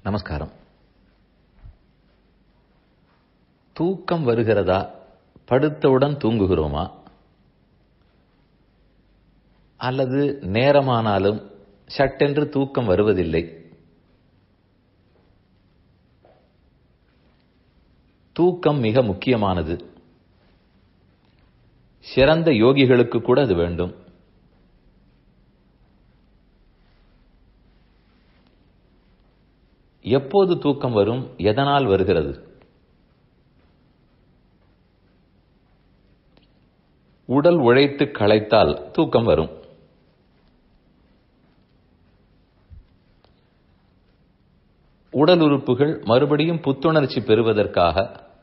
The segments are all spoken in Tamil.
நமஸ்காரம் தூக்கம் வருகிறதா படுத்தவுடன் தூங்குகிறோமா அல்லது நேரமானாலும் சட்டென்று தூக்கம் வருவதில்லை தூக்கம் மிக முக்கியமானது சிறந்த யோகிகளுக்கு கூட அது வேண்டும் எப்போது தூக்கம் வரும் எதனால் வருகிறது உடல் உழைத்து களைத்தால் தூக்கம் வரும் உடல் உறுப்புகள் மறுபடியும் புத்துணர்ச்சி பெறுவதற்காக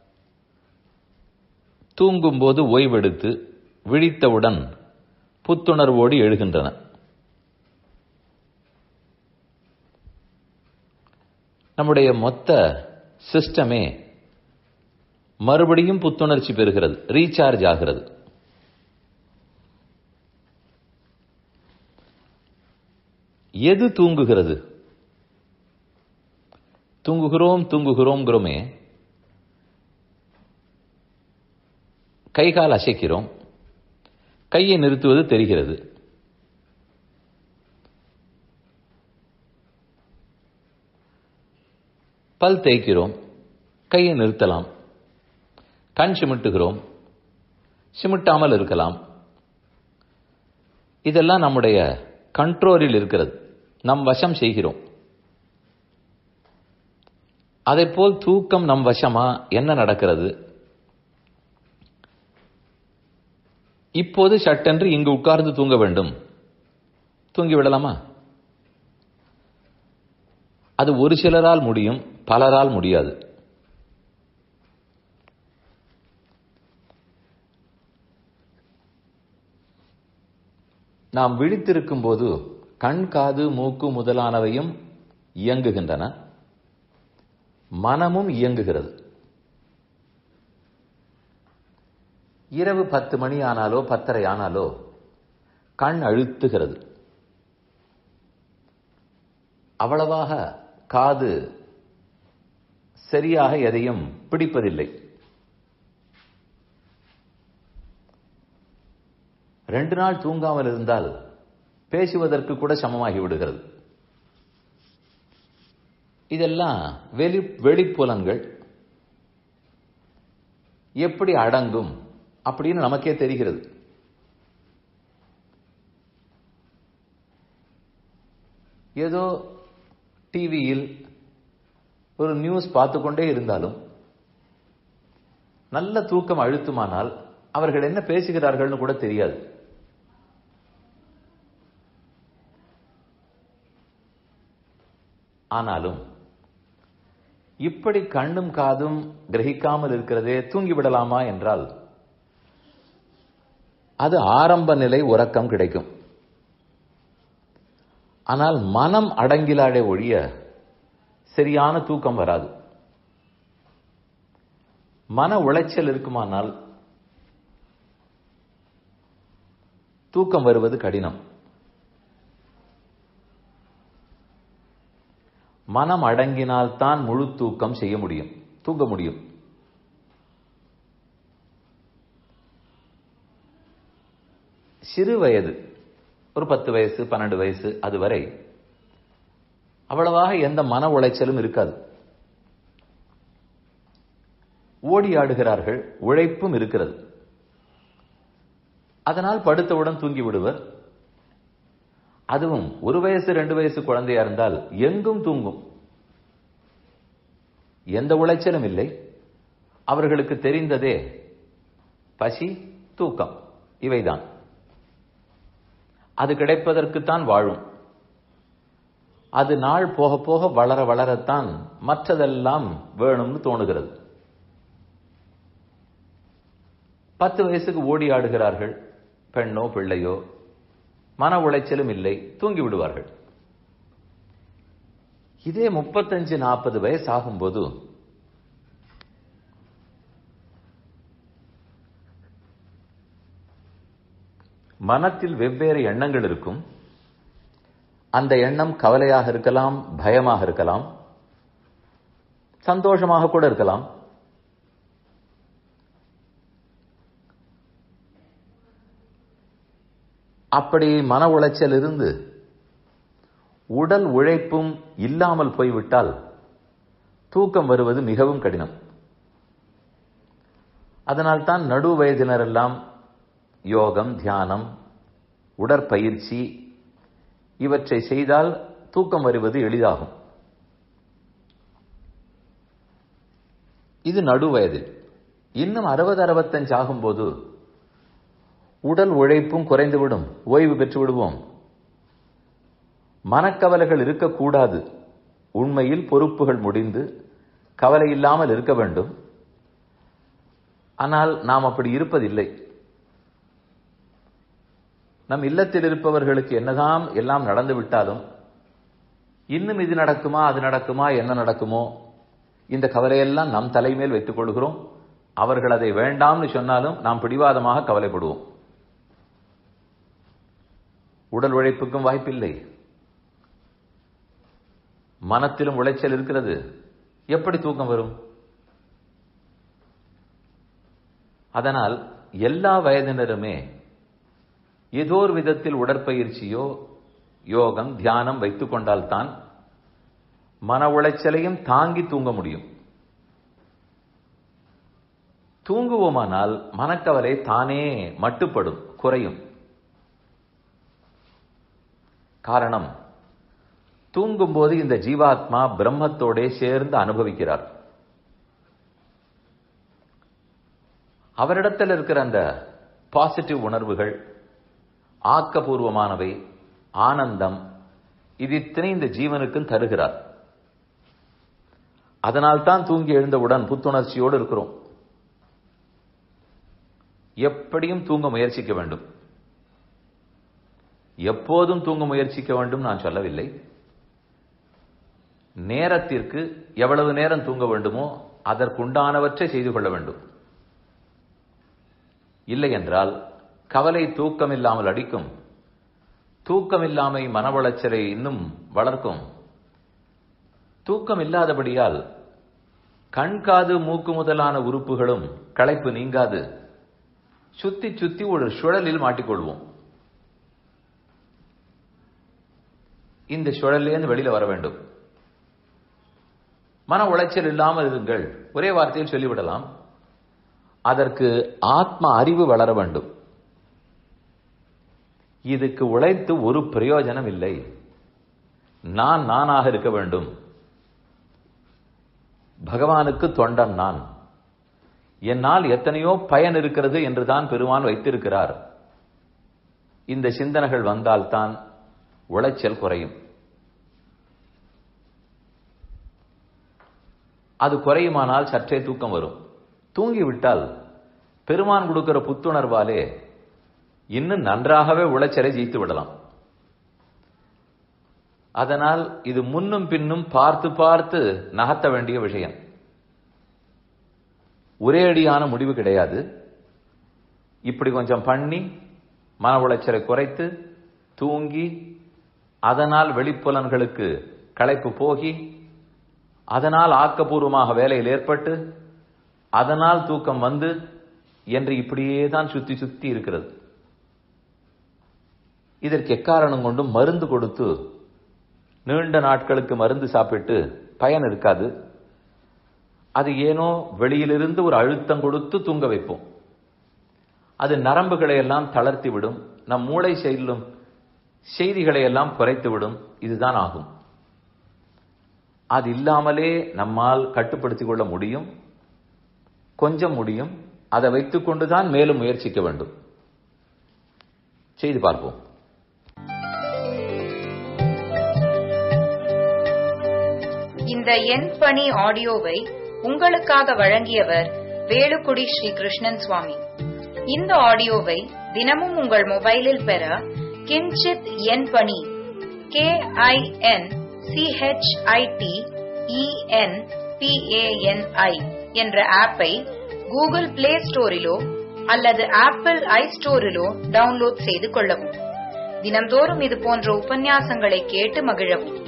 தூங்கும்போது ஓய்வெடுத்து விழித்தவுடன் புத்துணர்வோடு எழுகின்றன நம்முடைய மொத்த சிஸ்டமே மறுபடியும் புத்துணர்ச்சி பெறுகிறது ரீசார்ஜ் ஆகிறது எது தூங்குகிறது தூங்குகிறோம் தூங்குகிறோம்ங்கிறோமே கை கால் அசைக்கிறோம் கையை நிறுத்துவது தெரிகிறது பல் தேய்க்கிறோம் கையை நிறுத்தலாம் கண் சிமிட்டுகிறோம் சிமிட்டாமல் இருக்கலாம் இதெல்லாம் நம்முடைய கண்ட்ரோலில் இருக்கிறது நம் வசம் செய்கிறோம் அதை போல் தூக்கம் நம் வசமா என்ன நடக்கிறது இப்போது சட்டென்று இங்கு உட்கார்ந்து தூங்க வேண்டும் தூங்கி விடலாமா அது ஒரு சிலரால் முடியும் பலரால் முடியாது நாம் விழித்திருக்கும் போது கண் காது மூக்கு முதலானவையும் இயங்குகின்றன மனமும் இயங்குகிறது இரவு பத்து மணி ஆனாலோ பத்தரை ஆனாலோ கண் அழுத்துகிறது அவ்வளவாக காது சரியாக எதையும் பிடிப்பதில்லை ரெண்டு நாள் தூங்காமல் இருந்தால் பேசுவதற்கு கூட சமமாகி விடுகிறது இதெல்லாம் வெளி வெளிப்புலன்கள் எப்படி அடங்கும் அப்படின்னு நமக்கே தெரிகிறது ஏதோ டிவியில் ஒரு நியூஸ் பார்த்து கொண்டே இருந்தாலும் நல்ல தூக்கம் அழுத்துமானால் அவர்கள் என்ன பேசுகிறார்கள்னு கூட தெரியாது ஆனாலும் இப்படி கண்ணும் காதும் கிரகிக்காமல் இருக்கிறதே தூங்கிவிடலாமா என்றால் அது ஆரம்ப நிலை உறக்கம் கிடைக்கும் ஆனால் மனம் அடங்கிலாடே ஒழிய சரியான தூக்கம் வராது மன உளைச்சல் இருக்குமானால் தூக்கம் வருவது கடினம் மனம் அடங்கினால் தான் முழு தூக்கம் செய்ய முடியும் தூங்க முடியும் சிறு வயது ஒரு பத்து வயசு பன்னெண்டு வயசு அது வரை அவ்வளவாக எந்த மன உளைச்சலும் இருக்காது ஓடி ஆடுகிறார்கள் உழைப்பும் இருக்கிறது அதனால் படுத்தவுடன் தூங்கி விடுவர் அதுவும் ஒரு வயசு ரெண்டு வயசு குழந்தையா இருந்தால் எங்கும் தூங்கும் எந்த உளைச்சலும் இல்லை அவர்களுக்கு தெரிந்ததே பசி தூக்கம் இவைதான் அது கிடைப்பதற்குத்தான் வாழும் அது நாள் போக போக வளர வளரத்தான் மற்றதெல்லாம் வேணும்னு தோணுகிறது பத்து வயசுக்கு ஓடி ஆடுகிறார்கள் பெண்ணோ பிள்ளையோ மன உளைச்சலும் இல்லை தூங்கி விடுவார்கள் இதே முப்பத்தஞ்சு நாற்பது வயசு ஆகும்போது மனத்தில் வெவ்வேறு எண்ணங்கள் இருக்கும் அந்த எண்ணம் கவலையாக இருக்கலாம் பயமாக இருக்கலாம் சந்தோஷமாக கூட இருக்கலாம் அப்படி மன உளைச்சல் இருந்து உடல் உழைப்பும் இல்லாமல் போய்விட்டால் தூக்கம் வருவது மிகவும் கடினம் அதனால்தான் நடு வயதினரெல்லாம் யோகம் தியானம் உடற்பயிற்சி இவற்றை செய்தால் தூக்கம் வருவது எளிதாகும் இது நடு வயதில் இன்னும் அறுபது அறுபத்தஞ்சு ஆகும்போது உடல் உழைப்பும் குறைந்துவிடும் ஓய்வு பெற்று விடுவோம் மனக்கவலைகள் இருக்கக்கூடாது உண்மையில் பொறுப்புகள் முடிந்து கவலை இல்லாமல் இருக்க வேண்டும் ஆனால் நாம் அப்படி இருப்பதில்லை நம் இல்லத்தில் இருப்பவர்களுக்கு என்னதான் எல்லாம் நடந்து விட்டாலும் இன்னும் இது நடக்குமா அது நடக்குமா என்ன நடக்குமோ இந்த கவலையெல்லாம் நம் தலைமேல் வைத்துக் கொள்கிறோம் அவர்கள் அதை வேண்டாம்னு சொன்னாலும் நாம் பிடிவாதமாக கவலைப்படுவோம் உடல் உழைப்புக்கும் வாய்ப்பில்லை மனத்திலும் உளைச்சல் இருக்கிறது எப்படி தூக்கம் வரும் அதனால் எல்லா வயதினருமே ஏதோ ஒரு விதத்தில் உடற்பயிற்சியோ யோகம் தியானம் வைத்துக் கொண்டால்தான் மன உளைச்சலையும் தாங்கி தூங்க முடியும் தூங்குவோமானால் மனக்கவலை தானே மட்டுப்படும் குறையும் காரணம் தூங்கும்போது இந்த ஜீவாத்மா பிரம்மத்தோட சேர்ந்து அனுபவிக்கிறார் அவரிடத்தில் இருக்கிற அந்த பாசிட்டிவ் உணர்வுகள் ஆக்கபூர்வமானவை ஆனந்தம் இது இத்தனை இந்த ஜீவனுக்கும் தருகிறார் அதனால்தான் தூங்கி எழுந்தவுடன் புத்துணர்ச்சியோடு இருக்கிறோம் எப்படியும் தூங்க முயற்சிக்க வேண்டும் எப்போதும் தூங்க முயற்சிக்க வேண்டும் நான் சொல்லவில்லை நேரத்திற்கு எவ்வளவு நேரம் தூங்க வேண்டுமோ அதற்குண்டானவற்றை செய்து கொள்ள வேண்டும் இல்லை என்றால் கவலை தூக்கம் இல்லாமல் அடிக்கும் தூக்கம் இல்லாமை மன உளைச்சலை இன்னும் வளர்க்கும் தூக்கம் இல்லாதபடியால் கண் காது மூக்கு முதலான உறுப்புகளும் களைப்பு நீங்காது சுத்தி சுத்தி ஒரு சுழலில் மாட்டிக்கொள்வோம் இந்த சுழலேருந்து வெளியில வர வேண்டும் மன உளைச்சல் இல்லாமல் இருங்கள் ஒரே வார்த்தையில் சொல்லிவிடலாம் அதற்கு ஆத்ம அறிவு வளர வேண்டும் இதுக்கு உழைத்து ஒரு பிரயோஜனம் இல்லை நான் நானாக இருக்க வேண்டும் பகவானுக்கு தொண்டன் நான் என்னால் எத்தனையோ பயன் இருக்கிறது என்றுதான் பெருமான் வைத்திருக்கிறார் இந்த சிந்தனைகள் வந்தால்தான் உளைச்சல் குறையும் அது குறையுமானால் சற்றே தூக்கம் வரும் தூங்கிவிட்டால் பெருமான் கொடுக்கிற புத்துணர்வாலே இன்னும் நன்றாகவே உளைச்சலை ஜெயித்து விடலாம் அதனால் இது முன்னும் பின்னும் பார்த்து பார்த்து நகர்த்த வேண்டிய விஷயம் ஒரே அடியான முடிவு கிடையாது இப்படி கொஞ்சம் பண்ணி மன உளைச்சலை குறைத்து தூங்கி அதனால் வெளிப்புலன்களுக்கு களைப்பு போகி அதனால் ஆக்கப்பூர்வமாக வேலையில் ஏற்பட்டு அதனால் தூக்கம் வந்து என்று இப்படியே தான் சுத்தி சுத்தி இருக்கிறது இதற்கு எக்காரணம் கொண்டும் மருந்து கொடுத்து நீண்ட நாட்களுக்கு மருந்து சாப்பிட்டு பயன் இருக்காது அது ஏனோ வெளியிலிருந்து ஒரு அழுத்தம் கொடுத்து தூங்க வைப்போம் அது நரம்புகளை எல்லாம் தளர்த்தி விடும் நம் மூளை செல்லும் செய்திகளை எல்லாம் குறைத்து விடும் இதுதான் ஆகும் அது இல்லாமலே நம்மால் கட்டுப்படுத்திக் கொள்ள முடியும் கொஞ்சம் முடியும் அதை வைத்துக் கொண்டுதான் மேலும் முயற்சிக்க வேண்டும் செய்து பார்ப்போம் இந்த எண் பணி ஆடியோவை உங்களுக்காக வழங்கியவர் வேலுக்குடி ஸ்ரீ கிருஷ்ணன் சுவாமி இந்த ஆடியோவை தினமும் உங்கள் மொபைலில் பெற கிஞ்சித் எண் பணி கே ஐ என் சிஹெச்ஐடி இஎன் பிஏஎன்ஐ என்ற ஆப்பை கூகுள் பிளே ஸ்டோரிலோ அல்லது ஆப்பிள் ஐ ஸ்டோரிலோ டவுன்லோட் செய்து கொள்ளவும் தினம்தோறும் இது போன்ற உபன்யாசங்களை கேட்டு மகிழவும்